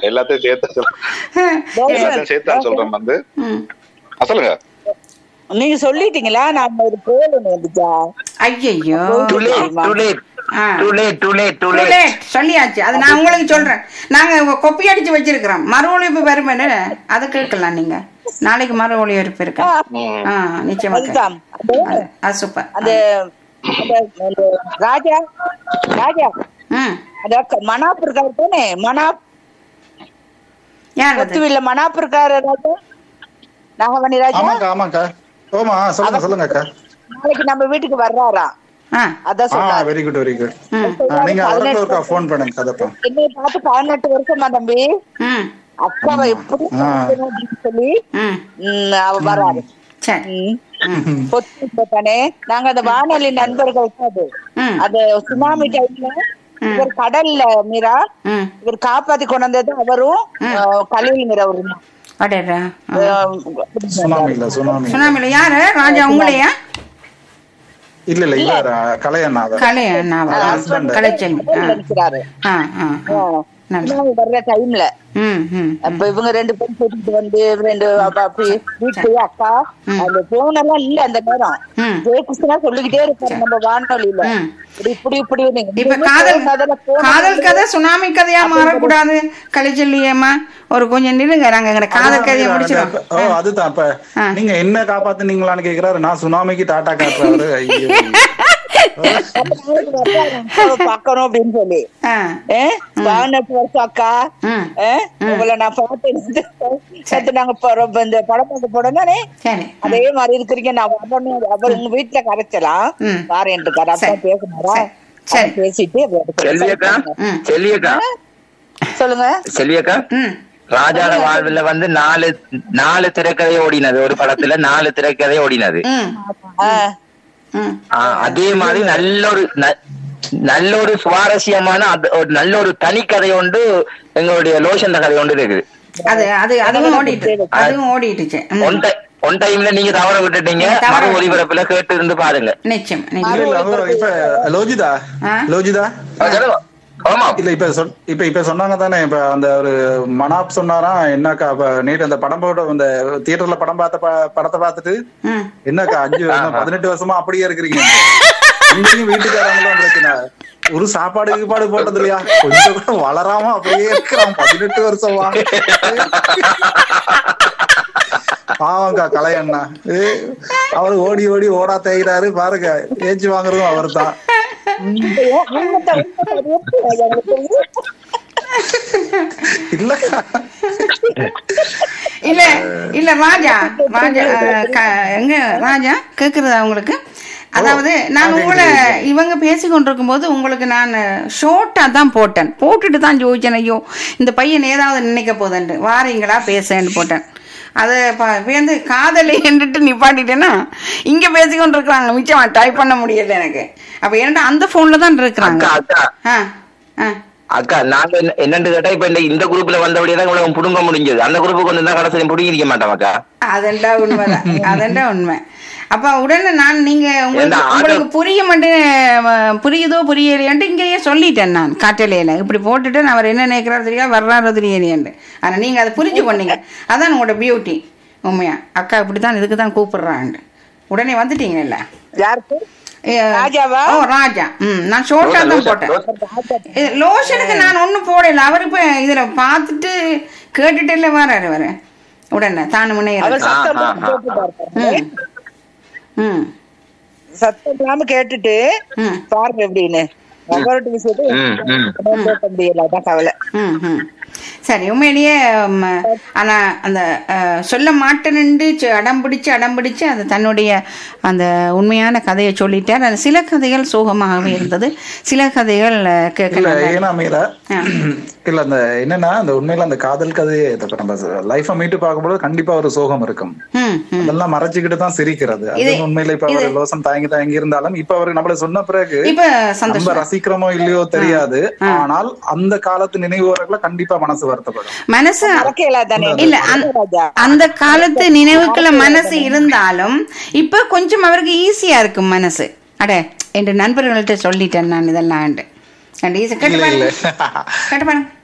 எல்லாத்தையும் சேர்த்து சொல்றேன் எல்லாத்தையும் சேர்த்து தான் சொல்றேன் வந்து ம். ஆ, சொல்லுங்க நீங்க சொல்லிட்டீங்களா நான் ஒரு கோல் ஒண்ணு வந்துச்சா ஐயையோ Too late, too late, ஆ. too late, too late, too Too late. late. சொல்லியாச்சு அது நான் உங்களுக்கு சொல்றேன் நாங்க கொப்பி அடிச்சு வச்சிருக்கிறோம் மறு ஒழிப்பு வருமே அதை கேட்கலாம் நீங்க நாளைக்கு மறு ஒளிபரப்பு இருக்கு ம். ஆ நிச்சயமா அதுதான் அது அது சூப்பர் அந்த அந்த- அந்த ராஜா ராஜா ம் அந்த க- மனாப் இருக்காரு தானே மனாப் யார் அது கொத்துவில்ல மனாப் இருக்காரு ராஜா நாகமணி ராஜா ஆமாக்கா ஆமாக்கா ஓமா சொல்லுங்க சொல்லுங்க அக்கா நாளைக்கு நம்ம வீட்டுக்கு வர்றாரா ஆ அதான் ஆ சொன்னாரு வெரி குட் வெரி குட் ம் நீங்க அவருக்கு ஒருக்கா ஃபோன் பண்ணுங்க கதப்பா என்னை பார்த்து பதினெட்டு வருஷமா தம்பி ம் அக்காவை எப்படி ஆ. பார்க்கணும் அப்படின்னு சொல்லி ம் ம், அவ வராரு சரி ம். பொத்து போட்டானே நாங்க அந்த வானொலி நண்பர்கள் அது ம் அது சுனாமி டைம்ல இவர் கடல்ல மீரா ம் இவர் காப்பாத்தி கொண்டு வந்தது அவரும் அஹ், கலில் மீரவரும் தான். அடடா அஹ், சுனாமி இல்ல சுனாமி சுனாமில யாரு ராஜா உங்களையா இல்ல இல்ல இவர் கலையண்ணா அவர் கலை அண்ணாவா husband. கலைச்செல்வி ஆ நினைக்கிறாரு ஆ ஆ ஆ. நல்ல சுனாமி வர்ற டைம்ல ம் ம் அப்ப இவங்க ரெண்டு பேரும் கூட்டிட்டு வந்து ரெண்டு அப்ப அப்படி வீட்டு அக்கா அந்த போன் எல்லாம் இல்ல அந்த நேரம் ம். ஜெயகிருஷ்ணா சொல்லிக்கிட்டே இருப்பாரு நம்ம வானொலியில ம். இப்படி இப்படி இப்படி நீங்க இப்ப இனிமே காதல் phone அதெல்லாம் phone காதல் கதை சுனாமி கதையா மாறக்கூடாது கலைச்செல்வியம்மா ஒரு கொஞ்சம் நில்லுங்க நாங்க எங்கட காதல் கதையை முடிச்சிடும் ஓ அதுதான் இப்ப ஆ. நீங்க என்ன காப்பாத்துனீங்களான்னு கேக்குறாரு நான் சுனாமிக்கு டாட்டா காட்டுறாரு ஐயோ அக்காவை பார்க்கணும் அப்படின்னு சொல்லி ஆ ஏ, பதினெட்டு வருஷம் அக்கா ம் ஏ, உங்களை நான் பார்த்தேன் நேத்து நாங்க போறோம் இப்ப இந்த படம் பார்க்க போனோம் தானே சரி அதே மாதிரி இருக்கிறீங்க நான் வரணும் அவர் உங்க வீட்டுல கரைச்சலாம் ம். வாரேன் அப்பா சரி. பேசினாரா சரி. சரி. அப்ப பேசிட்டு அவர் செல்வியக்கா ம். செல்வியக்கா சொல்லுங்க செல்வியக்கா ம் ராஜாட வாழ்வுல வந்து நாலு நாலு திரைக்கதை ஓடினது ஒரு படத்துல நாலு திரைக்கதை ஓடினது ம் ஆ, ம் ஆ, அதே மாதிரி நல்ல ஒரு ந- நல்ல ஒரு சுவாரஸ்யமான அது- ஒரு நல்ல ஒரு தனி கதை ஒன்று எங்களுடைய லோஷன் கதை ஒன்று இருக்குது அது அது அதுவும் ஓடிட்டு அதுவும் ஓடிட்டுச்சு ம். ஒன் டை ஒன் டைம்ல நீங்க தவற விட்டுட்டீங்க தவற மறு ஒளிபரப்புல கேட்டு இருந்து பாருங்க நிச்சயம் இல்ல, நிச்சயம் இல்ல, அவர் இப்ப லோஜிதா ஆ? லோஜிதா ஆ, சொல்லுங்க. ஆமா இல்ல இப்ப சொல் இப்ப இப்ப சொன்னாங்க தானே இப்ப அந்த ஒரு மனாப் சொன்னாராம் என்னக்கா அப்ப நேற்று அந்த படம் போட அந்த தியேட்டர்ல படம் பார்த்த ப- படத்தை பார்த்துட்டு ம் என்னக்கா அஞ்சு வருஷம் பதினெட்டு வருஷமா அப்படியே இருக்கிறீங்க இங்கேயும் வீட்டுக்காரங்களும் பிரச்சனை ஒரு சாப்பாடு கீப்பாடு போட்டது இல்லையா கொஞ்சம் கூட வளராம அப்படியே இருக்கிறான் பதினெட்டு வருஷமா பாவங்கா கலையண்ணா ஏ, அவரு ஓடி ஓடி ஓடா தேய்கிறாரு பாருங்க ஏச்சு வாங்குறதும் அவர் தான் உண்மைத்தை உண்மைத்தை அது எப்படி ராஜா உங்களுக்கு? இல்லக்கா இல்ல இல்ல ராஜா ராஜா அஹ், க- எங்க ராஜா கேக்குறதா உங்களுக்கு அதாவது நான் உங்களை இவங்க பேசி கொண்டிருக்கும் போது உங்களுக்கு நான் ஷோர்ட்டா தான் போட்டேன் போட்டுட்டு தான் ஜோதிச்சேன் ஐயோ இந்த பையன் ஏதாவது நினைக்க போதேன்ட்டு வாரீங்களா பேசேன்னு போட்டேன் அதை வந்து காதலை என்றுட்டு நிப்பாட்டிட்டேன்னா இங்க பேசி கொண்டிருக்கிறாங்க மிச்சமா டைப் பண்ண முடியல எனக்கு அப்ப ஏன்டா அந்த போன்ல தான் இருக்கிறாங்க அக்கா அக்கா ஆ ஆ அக்கா நாங்க என்ன- என்னன்னு கேட்டா இப்ப இந்த இந்த குரூப்ல வந்தபடியே தான் உங்களுக்கு புடுங்க முடிஞ்சது அந்த குரூப்புக்கு வந்து தான் கடைசி புடுங்கிருக்க மாட்டோம் அக்கா அதெண்டா உண்மைதான் அதெண்டா உண்மை அப்ப உடனே நான் நீங்க உங்களுக்கு ஏண்டா, ஆட்டோ- உங்களுக்கு புரிய மாட்டேன் புரியுதோ புரியலையான்ட்டு இங்கேயே சொல்லிட்டேன் நான் காட்டலையில இப்படி போட்டுட்டு நான் அவர் என்ன நினைக்கிறாரு தெரியா வர்றாரோ தெரியலையான்ட்டு ஆனா நீங்க அதை புரிஞ்சு கொண்டீங்க அதான் உங்களோட பியூட்டி உண்மையா அக்கா இப்படித்தான் இதுக்கு தான் கூப்பிடுறான்ட்டு உடனே வந்துட்டீங்கல்ல யாருக்கு ஏ, ராஜாவா? ஓ ராஜா ம் நான் ஷோர்ட்டா தான் போட்டேன் இது லோஷனுக்கு நான் ஒண்ணும் போடல அவர் இப்ப இதுல பார்த்துட்டு கேட்டுட்டு இல்ல வராரு அவரு உடனே தானு முன்னே அவர் சத்தம் ஆ, ஆ, ஆ. கேட்டுட்டாரு ம் சத்தம் இல்லாம கேட்டுட்டு ம் பாருங்க எப்படின்னு அவரோட விஷயத்தை ம், ம். கேட்க முடியல அதான் கவலை ம், ம். சரி உண்மையிலேயே ம், ஆனா அந்த அஹ், சொல்ல மாட்டேன்னு அடம் பிடிச்சு அடம் பிடிச்சு அது தன்னுடைய அந்த உண்மையான கதையை சொல்லிட்டார் அது சில கதைகள் சோகமாகவே இருந்தது சில கதைகள் அஹ், இல்ல கேட்க ஏன்னா மீரா ஆ. இல்ல அந்த என்னன்னா அந்த உண்மையில அந்த காதல் கதையே இப்ப நம்ம லைஃப மீட்டு பார்க்கும்போது கண்டிப்பா ஒரு சோகம் இருக்கும் ம் ம் அதெல்லாம் மறைச்சுக்கிட்டு தான் சிரிக்கிறது அது இது- உண்மையில இப்ப அவர் லோசம் தாங்கி தாங்கி இருந்தாலும் இப்ப அவர் நம்மள சொன்ன பிறகு இப்ப நம்ம சந்தோஷம் ரசிக்கிறோமோ இல்லையோ தெரியாது ஆனால் அந்த காலத்து நினைவுகளை கண்டிப்பா மனசு வருத்தப்படும் மனசு மறக்கல தானே இல்ல அந்த- ராஜா அந்த காலத்து நினைவுக்குள்ள மனசு இருந்தாலும் இப்ப கொஞ்சம் அவருக்கு ஈஸியா இருக்கும் மனசு அட என் நண்பர்கள்ட்ட சொல்லிட்டேன் நான் இதெல்லாம் கேட்டு பாருங்க இல்ல இல்ல கேட்டு பாருங்க